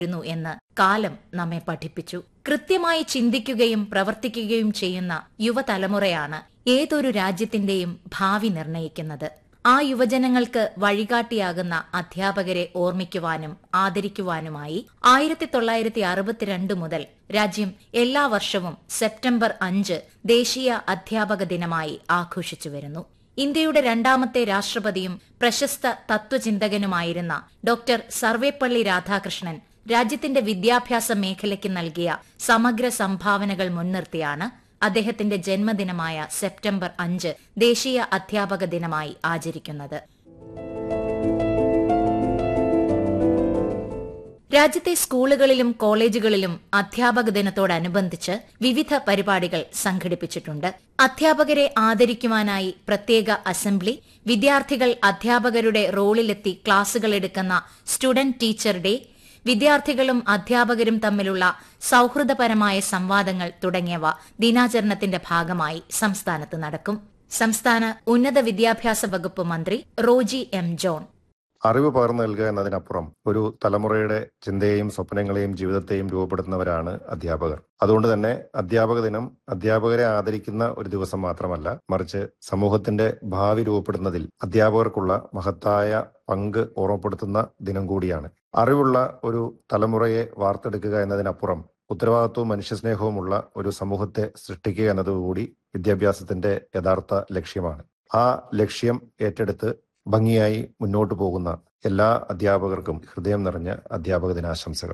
യിരുന്നു എന്ന് കാലം നമ്മെ പഠിപ്പിച്ചു കൃത്യമായി ചിന്തിക്കുകയും പ്രവർത്തിക്കുകയും ചെയ്യുന്ന യുവതലമുറയാണ് ഏതൊരു രാജ്യത്തിന്റെയും ഭാവി നിർണയിക്കുന്നത് ആ യുവജനങ്ങൾക്ക് വഴികാട്ടിയാകുന്ന അധ്യാപകരെ ഓർമ്മിക്കുവാനും ആദരിക്കുവാനുമായി ആയിരത്തി തൊള്ളായിരത്തി അറുപത്തിരണ്ട് മുതൽ രാജ്യം എല്ലാ വർഷവും സെപ്റ്റംബർ അഞ്ച് ദേശീയ അധ്യാപക ദിനമായി ആഘോഷിച്ചു വരുന്നു ഇന്ത്യയുടെ രണ്ടാമത്തെ രാഷ്ട്രപതിയും പ്രശസ്ത തത്വചിന്തകനുമായിരുന്ന ഡോക്ടർ സർവേപ്പള്ളി രാധാകൃഷ്ണൻ രാജ്യത്തിന്റെ വിദ്യാഭ്യാസ മേഖലയ്ക്ക് നൽകിയ സമഗ്ര സംഭാവനകൾ മുൻനിർത്തിയാണ് അദ്ദേഹത്തിന്റെ ജന്മദിനമായ സെപ്റ്റംബർ അഞ്ച് ദേശീയ അധ്യാപക ദിനമായി ആചരിക്കുന്നത് രാജ്യത്തെ സ്കൂളുകളിലും കോളേജുകളിലും അധ്യാപക ദിനത്തോടനുബന്ധിച്ച് വിവിധ പരിപാടികൾ സംഘടിപ്പിച്ചിട്ടുണ്ട് അധ്യാപകരെ ആദരിക്കുവാനായി പ്രത്യേക അസംബ്ലി വിദ്യാർത്ഥികൾ അധ്യാപകരുടെ റോളിലെത്തി ക്ലാസുകൾ എടുക്കുന്ന സ്റ്റുഡന്റ് ടീച്ചർ ഡേ വിദ്യാർത്ഥികളും അധ്യാപകരും തമ്മിലുള്ള സൌഹൃദപരമായ സംവാദങ്ങൾ തുടങ്ങിയവ ദിനാചരണത്തിന്റെ ഭാഗമായി സംസ്ഥാനത്ത് നടക്കും സംസ്ഥാന ഉന്നത വിദ്യാഭ്യാസ വകുപ്പ് മന്ത്രി റോജി എം ജോൺ അറിവ് പകർന്നു നൽകുക എന്നതിനപ്പുറം ഒരു തലമുറയുടെ ചിന്തയെയും സ്വപ്നങ്ങളെയും ജീവിതത്തെയും രൂപപ്പെടുത്തുന്നവരാണ് അധ്യാപകർ അതുകൊണ്ട് തന്നെ അധ്യാപക ദിനം അധ്യാപകരെ ആദരിക്കുന്ന ഒരു ദിവസം മാത്രമല്ല മറിച്ച് സമൂഹത്തിന്റെ ഭാവി രൂപപ്പെടുന്നതിൽ അധ്യാപകർക്കുള്ള മഹത്തായ പങ്ക് ഓർമ്മപ്പെടുത്തുന്ന ദിനം കൂടിയാണ് അറിവുള്ള ഒരു തലമുറയെ വാർത്തെടുക്കുക എന്നതിനപ്പുറം ഉത്തരവാദിത്വവും മനുഷ്യസ്നേഹവുമുള്ള ഒരു സമൂഹത്തെ സൃഷ്ടിക്കുക എന്നതുകൂടി വിദ്യാഭ്യാസത്തിന്റെ യഥാർത്ഥ ലക്ഷ്യമാണ് ആ ലക്ഷ്യം ഏറ്റെടുത്ത് ഭംഗിയായി മുന്നോട്ടു പോകുന്ന എല്ലാ അധ്യാപകർക്കും ഹൃദയം നിറഞ്ഞ അധ്യാപക ദിനാശംസകൾ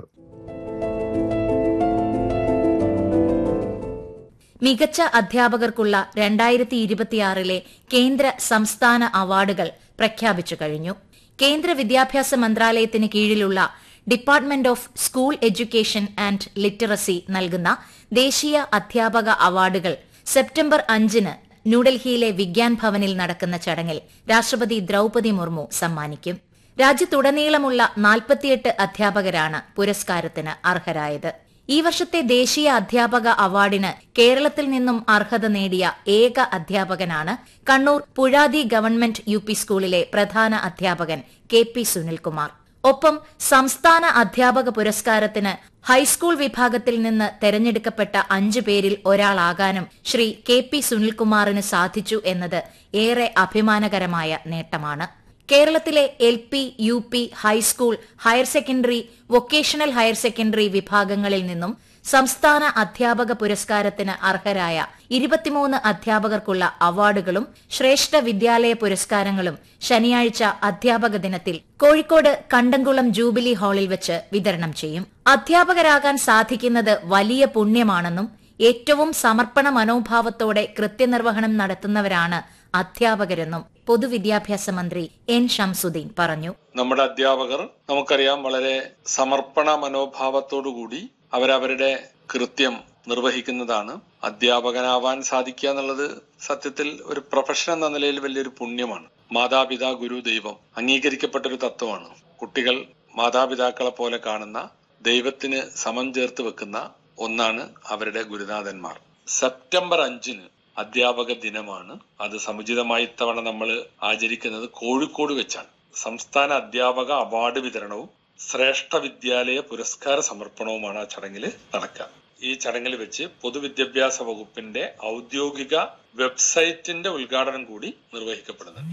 മികച്ച അധ്യാപകർക്കുള്ള രണ്ടായിരത്തി ഇരുപത്തിയാറിലെ കേന്ദ്ര സംസ്ഥാന അവാർഡുകൾ പ്രഖ്യാപിച്ചു കഴിഞ്ഞു കേന്ദ്ര വിദ്യാഭ്യാസ മന്ത്രാലയത്തിന് കീഴിലുള്ള department of school education and literacy നൽകുന്ന ദേശീയ അധ്യാപക അവാർഡുകൾ സെപ്റ്റംബർ അഞ്ചിന് ന്യൂഡൽഹിയിലെ വിഗ്യാൻ ഭവനിൽ നടക്കുന്ന ചടങ്ങിൽ രാഷ്ട്രപതി ദ്രൌപതി മുർമു സമ്മാനിക്കും രാജ്യത്തുടനീളമുള്ള നാൽപ്പത്തിയെട്ട് അധ്യാപകരാണ് പുരസ്കാരത്തിന് അർഹരായത് ഈ വർഷത്തെ ദേശീയ അധ്യാപക അവാർഡിന് കേരളത്തിൽ നിന്നും അർഹത നേടിയ ഏക അധ്യാപകനാണ് Kannur Puzhathi government U P സ്കൂളിലെ പ്രധാന അധ്യാപകൻ കെ പി സുനിൽകുമാർ ഒപ്പം സംസ്ഥാന അധ്യാപക പുരസ്കാരത്തിന് ഹൈസ്കൂൾ വിഭാഗത്തിൽ നിന്ന് തെരഞ്ഞെടുക്കപ്പെട്ട അഞ്ചു പേരിൽ ഒരാളാകാനും ശ്രീ കെ പി സുനിൽകുമാറിന് സാധിച്ചു എന്നത് ഏറെ അഭിമാനകരമായ നേട്ടമാണ് കേരളത്തിലെ L P U P high school higher secondary vocational higher secondary വിഭാഗങ്ങളിൽ നിന്നും സംസ്ഥാന അധ്യാപക പുരസ്കാരത്തിന് അർഹരായ ഇരുപത്തിമൂന്ന് അധ്യാപകർക്കുള്ള അവാർഡുകളും ശ്രേഷ്ഠ വിദ്യാലയ പുരസ്കാരങ്ങളും ശനിയാഴ്ച അധ്യാപക ദിനത്തിൽ കോഴിക്കോട് കണ്ടംകുളം ജൂബിലി ഹാളിൽ വെച്ച് വിതരണം ചെയ്യും അധ്യാപകരാകാൻ സാധിക്കുന്നത് വലിയ പുണ്യമാണെന്നും ഏറ്റവും സമർപ്പണ മനോഭാവത്തോടെ കൃത്യനിർവഹണം നടത്തുന്നവരാണ് അധ്യാപകരെന്നും പൊതുവിദ്യാഭ്യാസ മന്ത്രി എൻ ഷംസുദ്ദീൻ പറഞ്ഞു നമ്മുടെ അധ്യാപകർ നമുക്കറിയാം വളരെ സമർപ്പണ മനോഭാവത്തോടുകൂടി അവരവരുടെ കൃത്യം നിർവഹിക്കുന്നതാണ് അധ്യാപകനാവാൻ സാധിക്കുക എന്നുള്ളത് സത്യത്തിൽ ഒരു പ്രൊഫഷൻ എന്ന നിലയിൽ വലിയൊരു പുണ്യമാണ് മാതാപിതാ ഗുരു ദൈവം അംഗീകരിക്കപ്പെട്ട ഒരു തത്വമാണ് കുട്ടികൾ മാതാപിതാക്കളെ പോലെ കാണുന്ന ദൈവത്തിന് സമം ചേർത്ത് വെക്കുന്ന ഒന്നാണ് അവരുടെ ഗുരുനാഥന്മാർ സെപ്റ്റംബർ അഞ്ചിന് അധ്യാപക ദിനമാണ് അത് സമുചിതമായി ഇത്തവണ നമ്മൾ ആചരിക്കുന്നത് കോഴിക്കോട് വെച്ചാണ് സംസ്ഥാന അധ്യാപക അവാർഡ് വിതരണവും ശ്രേഷ്ഠ വിദ്യാലയ പുരസ്കാര സമർപ്പണവുമാണ് ആ ചടങ്ങിൽ നടക്കുക ഈ ചടങ്ങിൽ വെച്ച് പൊതുവിദ്യാഭ്യാസ വകുപ്പിന്റെ ഔദ്യോഗിക വെബ്സൈറ്റിന്റെ ഉദ്ഘാടനം കൂടി നിർവഹിക്കപ്പെടുന്നുണ്ട്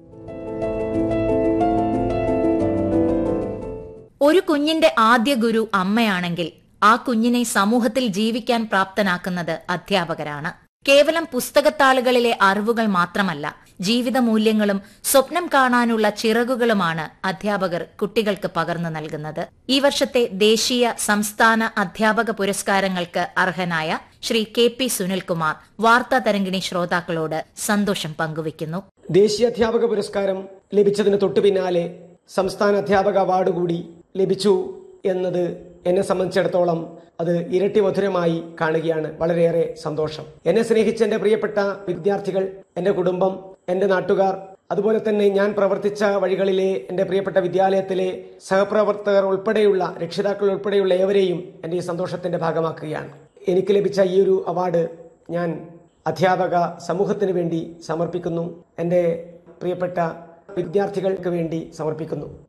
ഒരു കുഞ്ഞിന്റെ ആദ്യ ഗുരു അമ്മയാണെങ്കിൽ ആ കുഞ്ഞിനെ സമൂഹത്തിൽ ജീവിക്കാൻ പ്രാപ്തനാക്കുന്നത് അധ്യാപകരാണ് കേവലം പുസ്തകത്താളുകളിലെ അറിവുകൾ മാത്രമല്ല ജീവിത മൂല്യങ്ങളും സ്വപ്നം കാണാനുള്ള ചിറകുകളുമാണ് അധ്യാപകർ കുട്ടികൾക്ക് പകർന്നു നൽകുന്നത് ഈ വർഷത്തെ ദേശീയ സംസ്ഥാന അധ്യാപക പുരസ്കാരങ്ങൾക്ക് അർഹനായ ശ്രീ കെ പി സുനിൽകുമാർ വാർത്താ തരംഗിണി ശ്രോതാക്കളോട് സന്തോഷം പങ്കുവയ്ക്കുന്നു ദേശീയ അധ്യാപക പുരസ്കാരം ലഭിച്ചതിന് തൊട്ടു പിന്നാലെ സംസ്ഥാന അധ്യാപക അവാർഡ് കൂടി ലഭിച്ചു എന്നത് എന്നെ സംബന്ധിച്ചിടത്തോളം അത് ഇരട്ടി മധുരമായി കാണുകയാണ് വളരെയേറെ സന്തോഷം എന്നെ സ്നേഹിച്ച എൻ്റെ പ്രിയപ്പെട്ട വിദ്യാർത്ഥികൾ എൻ്റെ കുടുംബം എൻ്റെ നാട്ടുകാർ അതുപോലെ തന്നെ ഞാൻ പ്രവർത്തിച്ച വഴികളിലെ എൻ്റെ പ്രിയപ്പെട്ട വിദ്യാലയത്തിലെ സഹപ്രവർത്തകർ ഉൾപ്പെടെയുള്ള രക്ഷിതാക്കൾ ഉൾപ്പെടെയുള്ള ഏവരെയും എൻ്റെ ഈ സന്തോഷത്തിൻ്റെ ഭാഗമാക്കുകയാണ് എനിക്ക് ലഭിച്ച ഈ ഒരു അവാർഡ് ഞാൻ അധ്യാപക സമൂഹത്തിന് വേണ്ടി സമർപ്പിക്കുന്നു എൻ്റെ പ്രിയപ്പെട്ട വിദ്യാർത്ഥികൾക്ക് വേണ്ടി സമർപ്പിക്കുന്നു